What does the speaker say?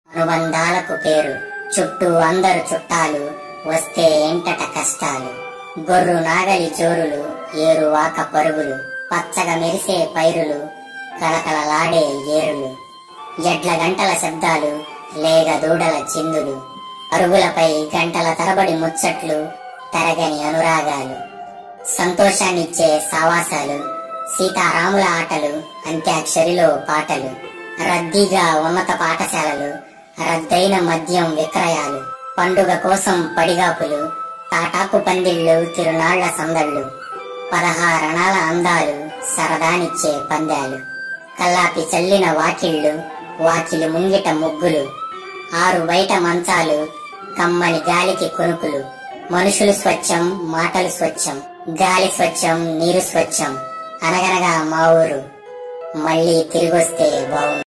అనుబంధాలకు పేరు చుట్టూ అందరు చుట్టాలు వస్తే ఎంటట కష్టాలు గొర్రు నాగలి జోరులు ఏరువాక పరుగులు పచ్చగా మెరిసే పైరులు కళకళలాడే ఏరులు ఎడ్ల గంటల శబ్దాలు లేగ దూడల చిందులు అరుగులపై గంటల తరబడి ముచ్చట్లు తరగని అనురాగాలు సంతోషాన్నిచ్చే సావాసాలు సీతారాముల ఆటలు అంత్యాక్షరిలో పాటలు రద్దీగా ఉన్నత పాఠశాలలు రద్దయిన మద్యం విక్రయాలు పండుగ కోసం పడిగాపులు తాటాకు పందిళ్ళు తిరునాళ్ల సందళ్ళు పదహారణాల అందాలు సరదానిచ్చే పందాలు కల్లాపి చల్లిన వాకిళ్ళు వాకిలి ముంగిట ముగ్గులు ఆరు బయట మంచాలు కమ్మని గాలికి కొనుకులు మనుషులు స్వచ్ఛం మాటలు స్వచ్ఛం గాలి స్వచ్ఛం నీరు స్వచ్ఛం అనగనగా మా ఊరు మళ్ళీ తిరిగొస్తే బాగుంది